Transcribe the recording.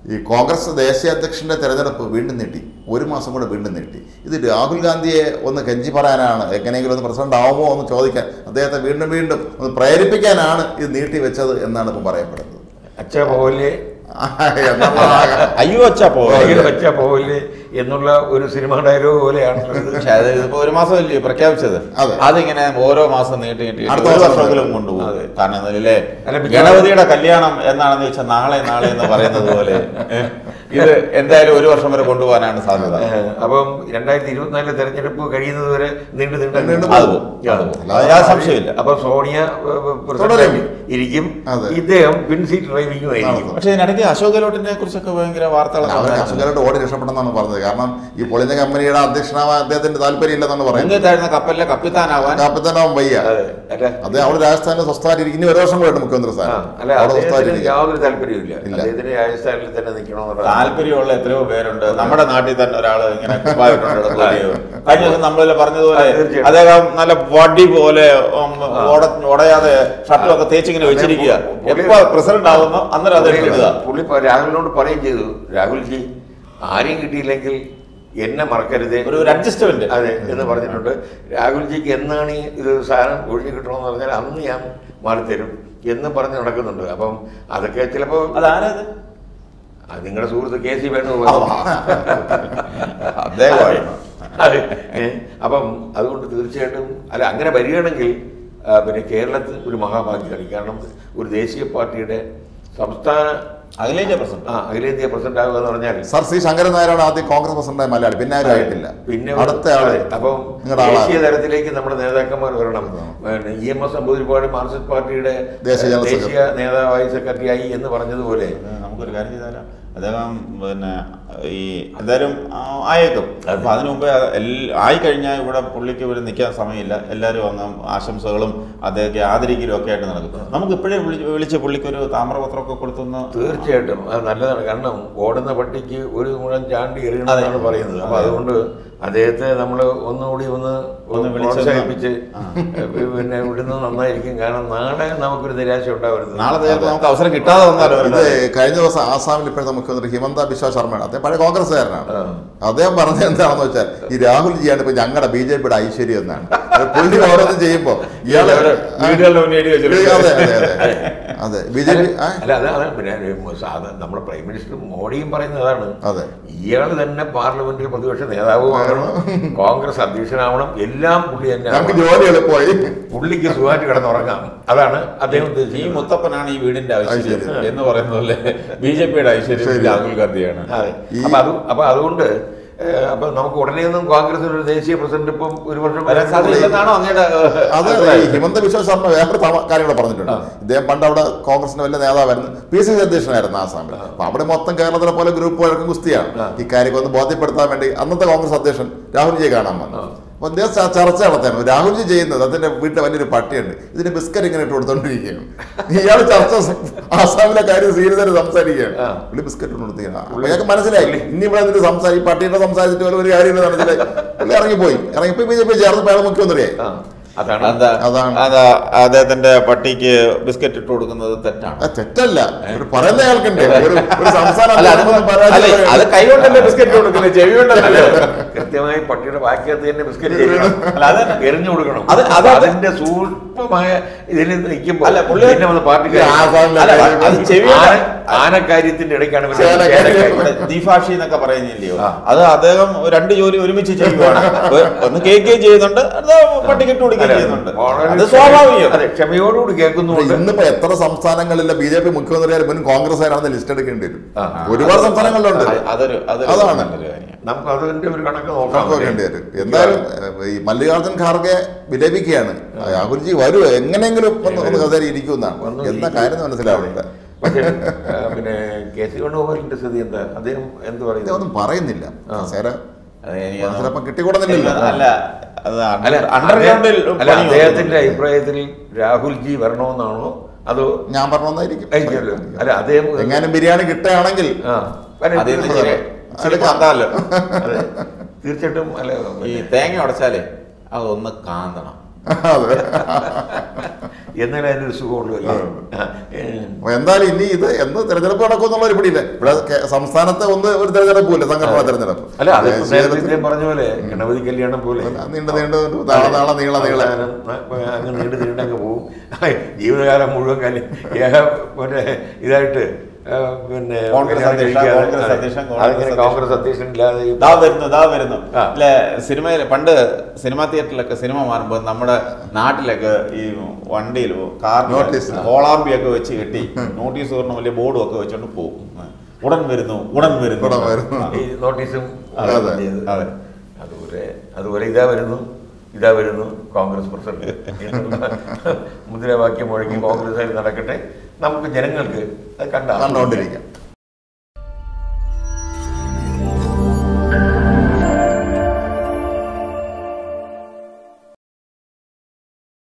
ഈ കോൺഗ്രസ് ദേശീയ അധ്യക്ഷന്റെ തെരഞ്ഞെടുപ്പ് വീണ്ടും നീട്ടി ഒരു മാസം കൂടെ വീണ്ടും നീട്ടി ഇത് രാഹുൽ ഗാന്ധിയെ ഒന്ന് കെഞ്ചി പറയാനാണ് എങ്ങനെയെങ്കിലും ഒന്ന് പ്രസിഡന്റ് ആവുമോ എന്ന് ചോദിക്കാൻ അദ്ദേഹത്തെ വീണ്ടും വീണ്ടും ഒന്ന് പ്രേരിപ്പിക്കാനാണ് ഇത് നീട്ടി വെച്ചത് എന്നാണ് ഇപ്പം പറയപ്പെടുന്നത് അച്ഛ പോലെ എന്നുള്ളതാണ് അയ്യോ അച്ഛാ പോ അച്ഛ പോലെ എന്നുള്ള ഒരു സിനിമ ഡയലോഗ് പോലെയാണല്ലോ ഇത്. പക്ഷെ അത് ഇതിപ്പോ ഒരു മാസം അല്ലേ പ്രഖ്യാപിച്ചത് അതെ. അതിങ്ങനെ ഓരോ മാസം നീട്ടി നീട്ടി അടുത്ത ഒരു വർഷം വർഷമെങ്കിലും വരെ. കൊണ്ടുപോകും അതെ. കാരണം എന്നല്ലേ അല്ല, മിക്കവാറും- ഗണപതിയുടെ കല്യാണം എന്നാണെന്ന് വെച്ചാൽ നാളെ നാളെ എന്ന് പറയുന്നത് പോലെ ഏ, ഇത് എന്തായാലും ഒരു വർഷം വരെ കൊണ്ടുപോകാനാണ് സാധ്യത ഏഹ്, അപ്പം രണ്ടായിരത്തി ഇരുപത്തിനാലിലെ തെരഞ്ഞെടുപ്പ് കഴിയുന്നത് വരെ നീണ്ടു നീണ്ടു നീണ്ടു അത് പോകും അത് പോകും. അത് യാതൊരു സംശയമില്ല അപ്പൊ സോണിയ ഏഹ്, പ്രസിഡന്റ് തുടരും. ഇരിക്കും അതെ. ഇദ്ദേഹം പിൻസീറ്റ് ഡ്രൈവിംഗും ആയിരിക്കും പക്ഷെ ഇതിനിടയ്ക്ക് അശോക് ഗെഹ്ലോട്ടിനെ കുറിച്ചൊക്കെ ഭയങ്കര വാർത്തകളൊക്കെ അവർ വന്നായിരുന്നു. അസുഖമായിട്ട് ഓടി രക്ഷപ്പെടുന്നാണ് പറഞ്ഞത് കാരണം ഈ പൊളിഞ്ഞ കമ്പനിയുടെ അധ്യക്ഷനാവാൻ അദ്ദേഹത്തിന് താല്പര്യമില്ലെന്നാണ് പറയുന്നത് മുൻകത്തായിരുന്ന കപ്പലിലെ കപ്പിത്താനാവാൻ കാപ്പിത്താനാവും വയ്യ അതെ അല്ല അത് അവിടെ രാജസ്ഥാനിൽ സ്വസ്ഥായിട്ട് ഇനി ഒരു വർഷം കൂടെ ഉണ്ട് മുഖ്യമന്ത്രി ആ, സ്ഥാനം അല്ല അവിടെ അദ്ദേഹത്തിന് സ്വസ്ഥായിട്ട് യാതൊരു താല്പര്യമില്ല ഇല്ല. അദ്ദേഹത്തിന് രാജസ്ഥാനിൽ തന്നെ നിൽക്കണമെന്നുള്ള താല്പര്യമുള്ള എത്രയോ പേരുണ്ട് നമ്മുടെ നാട്ടിൽ തന്നെ ഒരാൾ ഇങ്ങനെ കുപ്പായിട്ടുണ്ട് നടക്കുകയോ. കഴിഞ്ഞ ദിവസം നമ്മളിൽ പറഞ്ഞതുപോലെ ആ, തീർച്ചയായും. അദ്ദേഹം നല്ല വടി പോലെ ഉം, ഓട- ഉടയാതെ ഷർട്ടും ഒക്കെ തേച്ചിങ്ങനെ വെച്ചിരിക്കുക പുള്ളി- എപ്പോ പ്രസിഡന്റ് ആവുന്നു അന്നേരം അത് എടുക്കുക പുള്ളി പ- രാഹുലിനോട് പറയുകയും ചെയ്തു രാഹുൽജി ആരെയും കിട്ടിയില്ലെങ്കിൽ എന്നെ മറക്കരുതേ ഒരു അഡ്ജസ്റ്റ്മെന്റ് അതെ എന്ന് പറഞ്ഞിട്ടുണ്ട് രാഹുൽജിക്ക് എന്നാണ് ഈ ഇത് സാധനം ഒഴിഞ്ഞു കിട്ടണമെന്ന് പറഞ്ഞാൽ അന്ന് ഞാൻ മാറിത്തരും എന്ന് പറഞ്ഞ് നടക്കുന്നുണ്ട് അപ്പം അതൊക്കെ ചിലപ്പോൾ അതാരത് നിങ്ങളുടെ സുഹൃത്ത് കെ സി വേണു അദ്ദേഹമായിരുന്നു അതെ ഏ, അപ്പം അതുകൊണ്ട് തീർച്ചയായിട്ടും അല്ല അങ്ങനെ വരികയാണെങ്കിൽ ആ, പിന്നെ കേരളത്തിൽ ഒരു മഹാഭാഗ്യമാണ് കാരണം ഒരു ദേശീയ പാർട്ടിയുടെ സംസ്ഥാന അഖിലേന്ത്യാ പ്രസിഡന്റ് ആ അഖിലേന്ത്യാ പ്രസിഡന്റ് ആകുക എന്ന് പറഞ്ഞാൽ സർ സി ശങ്കരൻ നായരാണ് ആദ്യം കോൺഗ്രസ് പ്രസിഡന്റായ മലയാളി പിന്നെ ആരും ആയിട്ടില്ല പിന്നെ അടുത്ത ആള് അതെ, അപ്പം നിങ്ങളുടെ ആളാണ് ദേശീയ തലത്തിലേക്ക് നമ്മുടെ നേതാക്കന്മാർ വരണം പിന്നെ E M S Namboodiripad Marxist പാർട്ടിയുടെ ദേശീയ ജനറൽ ദേശീയ നേതാവായി സെക്രട്ടറിയായി എന്ന് പറഞ്ഞതുപോലെ നമുക്കൊരു കാര്യം ചെയ്താലോ അദ്ദേഹം പിന്നെ ഈ എന്തായാലും ആ, ആയേക്കും അപ്പൊ അതിനു മുമ്പേ എല്ല- ആയിക്കഴിഞ്ഞാൽ ഇവിടെ പുള്ളിക്ക് ഇവിടെ നിൽക്കാൻ സമയമില്ല എല്ലാവരും അങ്ങ് ആശംസകളും അദ്ദേഹത്തെ ആദരിക്കലും ഒക്കെ ആയിട്ട് നടക്കും നമുക്ക് ഇപ്പോഴേ വിളിച്ച് വിളിച്ച് പുള്ളിക്ക് ഒരു താമ്രപത്രമൊക്കെ കൊടുത്തൊന്ന് തീർച്ചയായിട്ടും അത് നല്ലതാണ് കാരണം ഓടുന്ന പട്ടിക്ക് ഒരു മുഴം ചാണ്ടി എറിയണമെന്നാണ് പറയുന്നത് അപ്പൊ അതുകൊണ്ട് അദ്ദേഹത്തെ നമ്മൾ ഒന്നുകൂടി ഒന്ന് ഒന്ന് വിളിച്ചൊന്ന് പ്രോത്സാഹിപ്പിച്ച് പിന്നെ വിടുന്നത് നന്നായിരിക്കും കാരണം നാളെ നമുക്കൊരു നിരാശ ഉണ്ടാവരുത് നാളെ ചിലപ്പോൾ നമുക്ക് അവസരം കിട്ടാതെ വന്നാലോ ഇത് കഴിഞ്ഞ ദിവസം ആസാമിൽ ഇപ്പോഴത്തെ മുഖ്യമന്ത്രി ഹിമന്ത ബിശ്വ ശർമ്മയാണ് അദ്ദേഹം പഴയ കോൺഗ്രസ്സുകാരനാണ് അദ്ദേഹം പറഞ്ഞത് എന്താണെന്ന് വെച്ചാൽ ഈ രാഹുൽ ജിയാണ് ഇപ്പൊ ഞങ്ങളുടെ ബി ജെ പിയുടെ ഐശ്വര്യം എന്നാണ് അത് പുള്ളി ഓരോന്നും ചെയ്യുമ്പോ ഇയാള് വീടുകളുടെ മുന്നിൽ എഴുതി വെച്ചിട്ടുണ്ട്. അതെ അതെ അതെ അതെ ബി ജെ പി അല്ല അതാണ് പിന്നെ സാധാരണ നമ്മുടെ പ്രൈം മിനിസ്റ്റർ മോഡിയും പറയുന്നത് അതാണ് അതെ ഇയാൾ തന്നെ പാർലമെന്റിൽ പ്രതിപക്ഷ നേതാവുമാകണം കോൺഗ്രസ് അധ്യക്ഷനാവണം എല്ലാം പുള്ളി തന്നെ ഞങ്ങൾക്ക് ആവണം. ജോലി എളുപ്പമായി പുള്ളിക്ക് സുഖമായിട്ട് കിടന്നുറങ്ങാം അതാണ് അദ്ദേഹം ഈ ഉദ്ദേശിക്കുന്നത് മുത്തപ്പനാണ് ഈ വീടിന്റെ ഐശ്വര്യം ഐശ്വര്യം. എന്ന് പറയുന്ന പോലെ ബി ജെ പിയുടെ ഐശ്വര്യം ശരി. രാഹുൽ ഗാന്ധിയാണ് അതെ ഈ- അപ്പൊ അത് അപ്പൊ അതുകൊണ്ട് ഏഹ്, അപ്പൊ നമുക്ക് ഉടനെ ഒന്നും കോൺഗ്രസിന് ഒരു ദേശീയ പ്രസിഡന്റ് ഇപ്പം ഒരു വർഷം വരാൻ സാധ്യതയില്ലെന്നാണോ അങ്ങയുടെ അത് ഈ ഹിമന്ത ബിശ്വ ശർമ്മ വേറെ കാര്യങ്ങൾ പറഞ്ഞിട്ടുണ്ട് ഇദ്ദേഹം പണ്ട് അവിടെ കോൺഗ്രസിന്റെ വലിയ നേതാവായിരുന്നു പി സി സി അധ്യക്ഷനായിരുന്നു ആസാമിൽ അപ്പൊ അവിടെ മൊത്തം കേരളത്തിലെ പോലെ ഗ്രൂപ്പ് വഴക്കും കുസ്തിയാണ് ഈ കാര്യം ഒന്ന് ബോധ്യപ്പെടുത്താൻ വേണ്ടി അന്നത്തെ കോൺഗ്രസ് അധ്യക്ഷൻ രാഹുൽജിയെ കാണാൻ വന്നു അപ്പൊ അദ്ദേഹം ച- ചർച്ച നടത്താൻ രാഹുൽജി ചെയ്യുന്നത് അതിന്റെ വീട്ടിൽ വലിയൊരു പട്ടിയുണ്ട് ഇതിന് ബിസ്ക്കറ്റ് ഇങ്ങനെ ഇട്ട് കൊടുത്തോണ്ടിരിക്കുകയാണ് ഇയാൾ ചർച്ച സ- ആസാമിലെ കാര്യം സീരിയസ് ആയിട്ട് സംസാരിക്കുകയാണ് ആ. പുള്ളി ബിസ്ക്കറ്റ് കൊണ്ട് കൊടുത്തിയാണ് അപ്പൊ ഞങ്ങൾക്ക് മനസ്സിലായി ഇനി ഇവിടെ എന്നിട്ട് സംസാരി ഈ പട്ടിയുടെ സംസാരിച്ചിട്ട് വല്ല ഒരു കാര്യമില്ല മനസ്സിലായി പുള്ളി ഇറങ്ങിപ്പോയി ഇറങ്ങിപ്പോ ബി ജെ പി ചേർന്ന് അയാൾ മുഖ്യമന്ത്രിയായി ആ, അതാണ് എന്താ അതാണ്. അതാ അദ്ദേഹത്തിന്റെ പട്ടിക്ക് ബിസ്ക്കറ്റ് ഇട്ട് കൊടുക്കുന്നത് തെറ്റാണ് ആ, തെറ്റല്ല ഒരു പറയുന്ന അയാൾക്കുണ്ട് ഒരു ഒരു സംസ്ഥാന അല്ല അത് അധ്യക്ഷൻ പരാതി അല്ല, പറയുകയാണ്. അത് കൈകൊണ്ടല്ലേ ബിസ്ക്കറ്റ് കൊടുക്കുന്നത് ചെവി കൊണ്ടല്ലോ കൃത്യമായി പട്ടിയുടെ ബാക്കിയകത്ത് തന്നെ ബിസ്ക്കറ്റ് ചെയ്യണം അല്ല, അത് എറിഞ്ഞു കൊടുക്കണം അത് അത് അത് അതിന്റെ സൂക്ഷ്മമായ ഇതിൽ നിൽക്കുമ്പോൾ അല്ല, പുള്ളി- പിന്നെ വന്ന് പാർട്ടി ഈ ആസാമിലെ അല്ല, കാര്യം- അത് ചെവി ആന- ആനക്കാര്യത്തിന്റെ ഇടയ്ക്കാണ് പിന്നെ ചേനക്കാര്യം. ചേനക്കാര്യം. ഇവിടെ ദ്വിഭാഷി എന്നൊക്കെ പറയുന്നില്ലയോ ആ. അത് അദ്ദേഹം രണ്ട് ജോലി ഒരുമിച്ച് ചെയ്യുവാണ് ഒ- ഒന്ന് കേൾക്കുകയും ചെയ്യുന്നുണ്ട് അത് പട്ടിക്കിട്ട് കൊടുക്കുകയും അല്ല, ചെയ്യുന്നുണ്ട് വളരെ അത് സ്വാഭാവികം അതെ ക്ഷമയോടുകൂടി കേൾക്കുന്നുണ്ട് ഇന്നിപ്പോ എത്ര സംസ്ഥാനങ്ങളിലെ ബി ജെ പി മുഖ്യമന്ത്രിയായാലും മുൻ കോൺഗ്രസ് ആരാണെന്ന് ലിസ്റ്റ് എടുക്കേണ്ടി വരും ആ. ഒരുപാട് സംസ്ഥാനങ്ങളിലുണ്ട് അത് അതൊരു അതൊരു അതാണ്. നല്ലൊരു കാര്യമാണ് നമുക്ക് അതിന്റെ ഒരു കണക്ക് കണക്ക് നോക്കാം വെക്കേണ്ടി വരും എന്തായാലും ഏഹ്, ഈ മല്ലികാർജുൻ ഖാർഗെ വിലപിക്കുകയാണ് രാഹുൽജി വരൂ എങ്ങനെയെങ്കിലും ഒന്ന് ഒന്ന് കസേര ഇരിക്കുമെന്നാണ് വന്ന് എന്താ ഈ- കാര്യം എന്ന് മനസ്സിലാവുന്നില്ല പക്ഷേ ആ, പിന്നെ കെ സി വേണുഗോപാലിന്റെ സ്ഥിതി എന്താ അദ്ദേഹം എന്ത് പറയുന്നു ഇതൊന്നും പറയുന്നില്ല ആ. കസേര അത് എനിക്ക് ചിലപ്പോ കിട്ടിക്കൂടുന്നില്ലല്ലോ അല്ല അത് അല്ല അണ്ടർഗ്രൗണ്ടിൽ അല്ല അദ്ദേഹത്തിന്റെ അഭിപ്രായത്തിൽ രാഹുൽജി വരണമെന്നാണോ അതോ ഞാൻ പറഞ്ഞൊന്നായിരിക്കും ആയിരിക്കുമല്ലോ. അല്ല അദ്ദേഹം എങ്ങാനും ബിരിയാണി കിട്ടുകയാണെങ്കിൽ ആ വരാൻ അതിൽ നിന്ന് തീർച്ചയായും. ഇച്ചിരി- ഇച്ചിരി പത്താലോ അതെ. തീർച്ചയായിട്ടും അല്ല ഈ തേങ്ങ ഉടച്ചാലേ അതൊന്ന് കാന്തണം അതെ എന്നാലേ അതിനൊരു സുഖമുള്ളൂ അല്ലേ ആ, ഏ, അപ്പൊ എന്തായാലും ഇനി ഇത് എന്ന് തെരഞ്ഞെടുപ്പ് നടക്കും എന്നുള്ള ഒരു പിടിയില്ല ഇവിടെ കേ- സംസ്ഥാനത്തെ ഒന്ന് ഒരു തെരഞ്ഞെടുപ്പില്ല സംഘടനാ തെരഞ്ഞെടുപ്പ് അല്ല അത് ദേശീയതലത്തിൽ നേരത്തെ പറഞ്ഞ പോലെ ഗണപതി കല്യാണം പോലെ നീണ്ട് നീണ്ട് നാളെ നാളെ നീള നീള അവസാനം അങ്ങ് നീണ്ട് നീണ്ടങ്ങ് പോവും ജീവിതകാലം മുഴുവൻ കാലം ഏക പിന്നെ ഇതായിട്ട് ആ, പിന്നെ കോൺഗ്രസ് കല്യാണം അധ്യക്ഷൻ, കഴിക്കാതെ, കോൺഗ്രസ് അധ്യക്ഷൻ, കോൺഗ്രസ് അതിങ്ങനെ അധ്യക്ഷൻ. കോൺഗ്രസ് അധ്യക്ഷൻ ഇല്ലാതെ ഈ ദാ വരുന്നു ദാ വരുന്നു ആ. അല്ലെ സിനിമയിൽ പണ്ട് സിനിമാ തിയേറ്ററിലൊക്കെ സിനിമ മാറുമ്പോൾ നമ്മുടെ നാട്ടിലൊക്കെ ഈ വണ്ടിയിൽ കാറിൽ Notice. കോളാമ്പിയൊക്കെ വെച്ച് കെട്ടി നോട്ടീസ് പറഞ്ഞ വലിയ ബോർഡും ഒക്കെ വെച്ചോണ്ട് പോകും ഉടൻ വരുന്നു ഉടൻ വരുന്നു ഉടൻ വരുന്നു. ആ. ഈ നോട്ടീസും അതെ, അതെ. ചെയ്ത്. അതെ. അതുപോലെ അതുപോലെ ഇതാ വരുന്നു ഇതാ വരുന്നു കോൺഗ്രസ് പ്രസിഡന്റ് എന്നുള്ള മുദ്രാവാക്യം മുഴങ്ങി കോൺഗ്രസ് നടക്കട്ടെ നമുക്ക് ജനങ്ങൾക്ക് അത് കണ്ടാ കണ്ടുകൊണ്ടിരിക്കാം